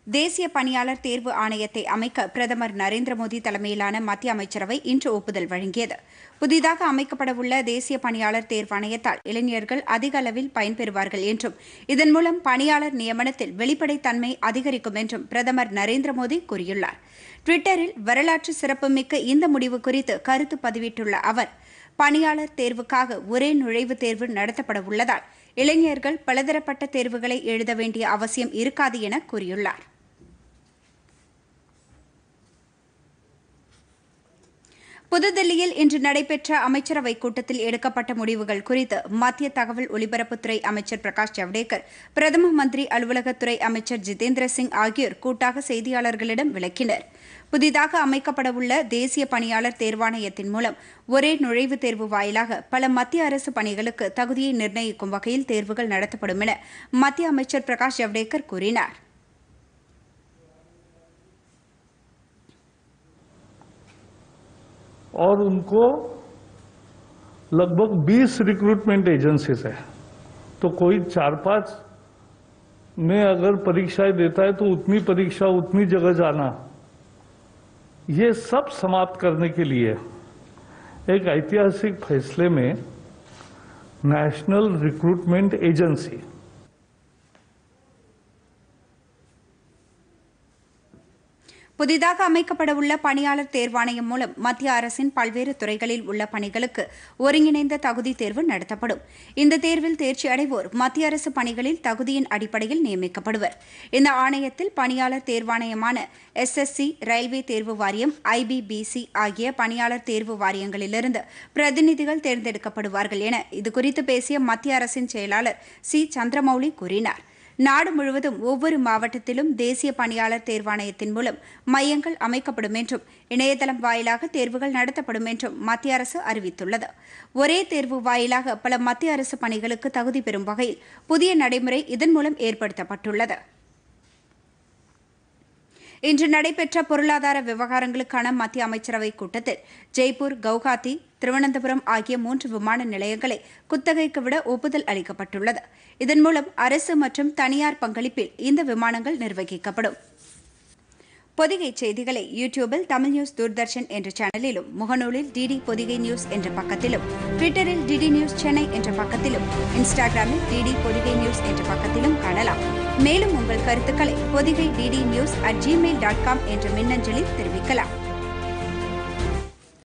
தேசிய பணியாளர் தேர்வு ஆணையத்தை அமைக்க பிரதமர் நரேந்திர மோடி தலைமையிலான மத்திய அமைச்சரவை இன்று ஒப்புதல் வழங்கியது புதிதாக அமைக்கப்படவுள்ள தேசிய பணியாளர் தேர்வாணையத்தால் இளைஞர்கள் அதிக அளவில் பயன்பெறுவார்கள் என்றும் இதன் மூலம் பணியாளர் நியமனத்தில் வெளிப்படைத்தன்மை அதிகரிக்கும் என்றும் பிரதமர் நரேந்திர மோடி கூறியுள்ளார் டுவிட்டரில் வரலாற்று சிறப்புமிக்க இந்த முடிவு குறித்து கருத்து பதிவிட்டுள்ள அவர் பணியாளர் தேர்வுக்காக ஒரே நுழைவுத் தேர்வு நடத்தப்பட உள்ளதால் இளைஞர்கள் பலதரப்பட்ட தேர்வுகளை எழுத வேண்டிய அவசியம் இருக்காது என கூறியுள்ளார் புதுதில்லியில் இன்று நடைபெற்ற அமைச்சரவைக் கூட்டத்தில் எடுக்கப்பட்ட முடிவுகள் குறித்து மத்திய தகவல் ஒலிபரப்புத்துறை அமைச்சர் பிரகாஷ் ஜவடேகர் பிரதம மந்திரி அலுவலகத்துறை அமைச்சர் ஜிதேந்திர சிங் ஆகியோர் கூட்டாக செய்தியாளர்களிடம் விளக்கினர் புதிதாக அமைக்கப்படவுள்ள தேசிய பணியாளர் தேர்வாணையத்தின் மூலம் ஒரே நுழைவுத் தேர்வு வாயிலாக பல மத்திய அரசு பணிகளுக்கு தகுதியை நிர்ணயிக்கும் வகையில் தேர்வுகள் நடத்தப்படும் என மத்திய அமைச்சர் பிரகாஷ் ஜவடேகர் கூறினார் और उनको लगभग 20 रिक्रूटमेंट एजेंसीज है तो कोई चार पांच में अगर परीक्षाएं देता है तो उतनी परीक्षा उतनी जगह जाना ये सब समाप्त करने के लिए एक ऐतिहासिक फैसले में नेशनल रिक्रूटमेंट एजेंसी புதிதாக அமைக்கப்படவுள்ள பணியாளர் தேர்வாணையம் மூலம் மத்திய அரசின் பல்வேறு துறைகளில் உள்ள பணிகளுக்கு ஒருங்கிணைந்த தகுதி தேர்வு நடத்தப்படும் இந்த தேர்வில் தேர்ச்சி அடைவோர் மத்திய அரசு பணிகளில் தகுதியின் அடிப்படையில் நியமிக்கப்படுவர் இந்த ஆணையத்தில் பணியாளர் தேர்வாணையமான எஸ்எஸ்சி ரயில்வே தேர்வு வாரியம் ஐபிபிசி ஆகிய பணியாளர் தேர்வு வாரியங்களிலிருந்து பிரதிநிதிகள் தேர்ந்தெடுக்கப்படுவார்கள் என இதுகுறித்து பேசிய மத்திய அரசின் செயலாளர் சி சந்திரமௌலி கூறினார் நாடு முழுவதும் ஒவ்வொரு மாவட்டத்திலும் தேசிய பணியாளர் தேர்வாணையத்தின் மூலம் மையங்கள் அமைக்கப்படும் என்றும் இணையதளம் வாயிலாக தேர்வுகள் நடத்தப்படும் என்றும் மத்திய அரசு அறிவித்துள்ளது ஒரே தேர்வு வாயிலாக பல மத்திய அரசு பணிகளுக்கு தகுதி பெறும் வகையில் புதிய நடைமுறை இதன் மூலம் ஏற்படுத்தப்பட்டுள்ளது இன்று நடைபெற்ற பொருளாதார விவகாரங்களுக்கான மத்திய அமைச்சரவைக் கூட்டத்தில் ஜெய்ப்பூர் கவுஹாத்தி திருவனந்தபுரம் ஆகிய மூன்று விமான நிலையங்களை குத்தகைக்கு விட ஒப்புதல் அளிக்கப்பட்டுள்ளது இதன் மூலம் அரசு மற்றும் தனியார் பங்களிப்பில் இந்த விமானங்கள் நிர்வகிக்கப்படும் பொதிகை செய்திகளை யூடியூபில் தமிழ் நியூஸ் தூர்தர்ஷன் என்ற சேனலிலும் முகநூலில் டிடி பொதிகை நியூஸ் என்ற பக்கத்திலும் ட்விட்டரில் டிடி நியூஸ் சென்னை என்ற பக்கத்திலும் இன்ஸ்டாகிராமில் டிடி பொதிகை நியூஸ் என்ற பக்கத்திலும் காணலாம் மேலும் உங்கள் கருத்துக்களை Podhigai DD news at Gmail dot com என்ற மின்னஞ்சலில் தெரிவிக்கலாம்